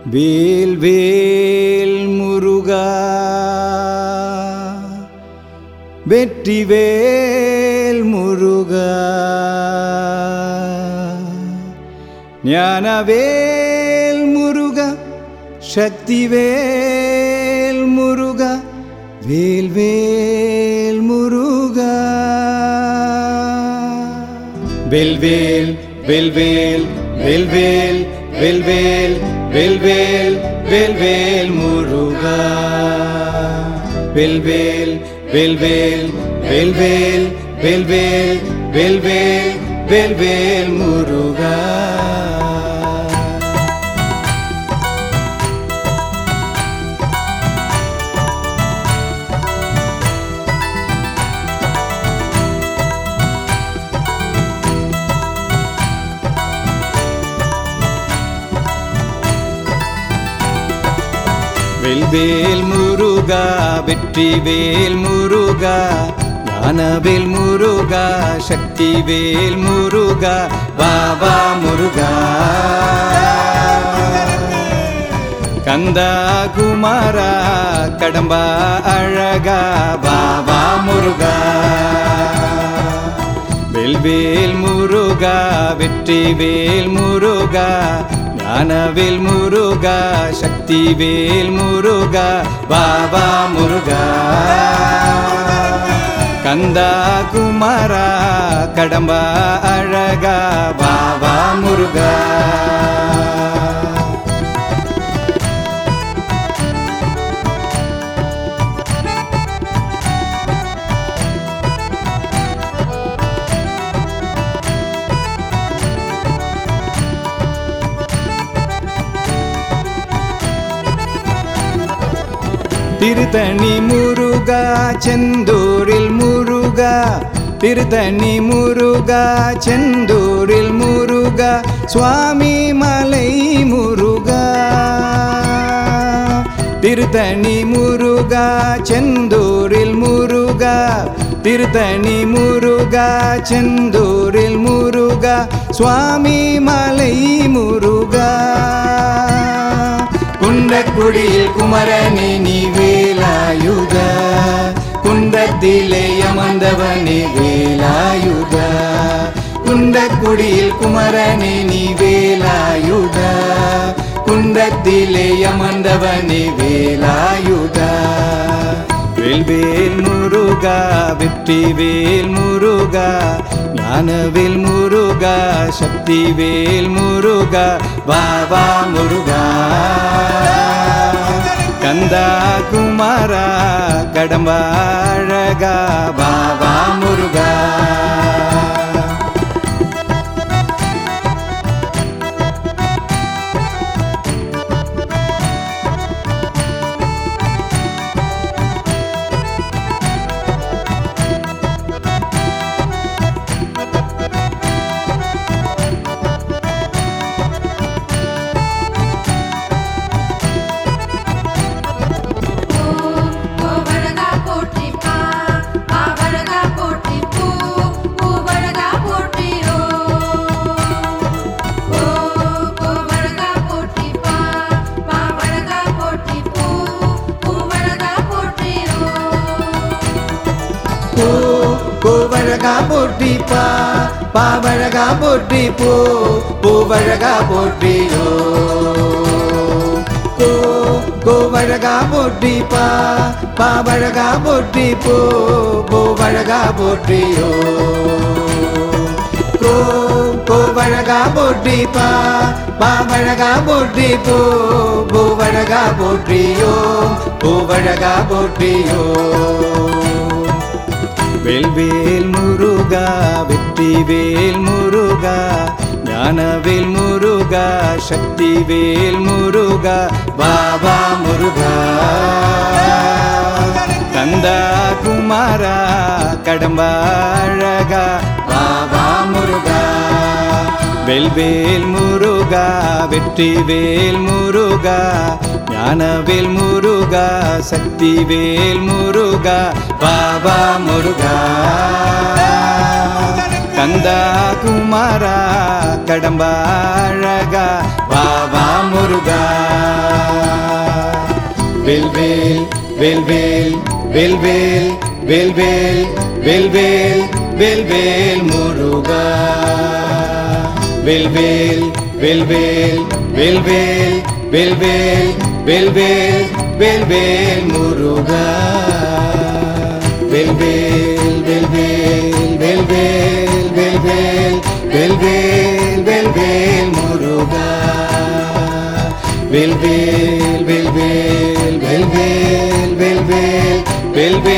வேல் வேல் முருகா வெற்றி வேல் முருகா ஞானவேல் முருகா சக்தி வேல் முருகா வேல் வேல் முருகா வேல் வேல் வேல் வேல் வேல் வேல் வேல் வேல் வேல் வேல் வேல் வேல் முருகா வேல் வேல் வேல் வேல் வேல் வேல் வேல் வேல் வேல் வேல் வேல் வேல் முருகா வெல்வேல் முருகா வெற்றி வேல் முருகா ஞானவேல் முருகா சக்தி வேல் முருகா பாபா முருகா கந்தா குமாரா கடம்பா அழகா பாபா முருகா வெல்வேல் முருகா வெற்றி வேல் முருகா ஞானவேல் முருகா சக்தி வேல் முருகா பாபா முருகா கந்தா குமாரா கடம்பா அழகா பாபா முருகா திருத்தணி முருகா செந்தூரில் முருகா திருத்தணி முருகா செந்தூரில் முருகா சுவாமி மலை முருகா திருத்தணி முருகா செந்தூரில் முருகா திருத்தணி முருகா செந்தூரில் முருகா சுவாமி மலை முருகா குண்டக்குடியில் குமரனே நீ வேலாயுத குண்டத்திலே அமர்ந்தவனே வேலாயுத குண்டக்குடியில் குமரனே நீ வேலாயுத குண்டத்திலே அமர்ந்தவனே வேலாயுத வேல்வேல் முருகா வெற்றி வேல் முருகா ஞானவேல் முருகா சக்தி வேல் முருகா பாபா முருகா கந்தா குமாரா கடம்பா அழகா பாபா முருகா பூவழகா போற்றி பா பாவழகா போற்றி பூ பூவழகா போற்றி ஓ ஓ பூவழகா போற்றி பா பாவழகா போற்றி பூ பூவழகா போற்றி ஓ பூ பூவழகா போற்றி பா பாவழகா போற்றி பூ பூவழகா போற்றியோ கோ கோவழகா போற்றி பா பாவழகா போற்றி பூ பூவழகா போற்றியோ கோ கோவழகா போற்றி பா பாவழகா போற்றி பூ பூவழகா போற்றியோ பூவழகா போற்றியோ வேல்வேல் முருகா வெற்றி வேல் முருகா ஞானவேல் முருகா சக்தி வேல் முருகா பாபா முருகா கந்தா குமாரா கடம்பா அழகா பாபா முருகா வெல்வேல் முருகா வெற்றி வேல் முருகா ஞானவேல் முருகா சக்தி வேல் முருகா பாபா முருகா கந்தா குமாரா கடம்பா அழகா பாபா முருகா வேல்வேல் வேல்வேல் வேல்வேல் வேல்வேல் வேல்வேல் வேல்வேல் முருகா வேல்வேல் வேல்வேல் வேல்வேல் வேல்வேல் வேல்வேல் வேல்வேல் முருகா வேல்வேல் வேல்வேல் வேல்வேல் வேல்வேல் வேல்வேல் வேல்வேல் முருகா வேல்வேல் வேல்வேல் வேல்வேல் வேல்வேல் வேல்வேல்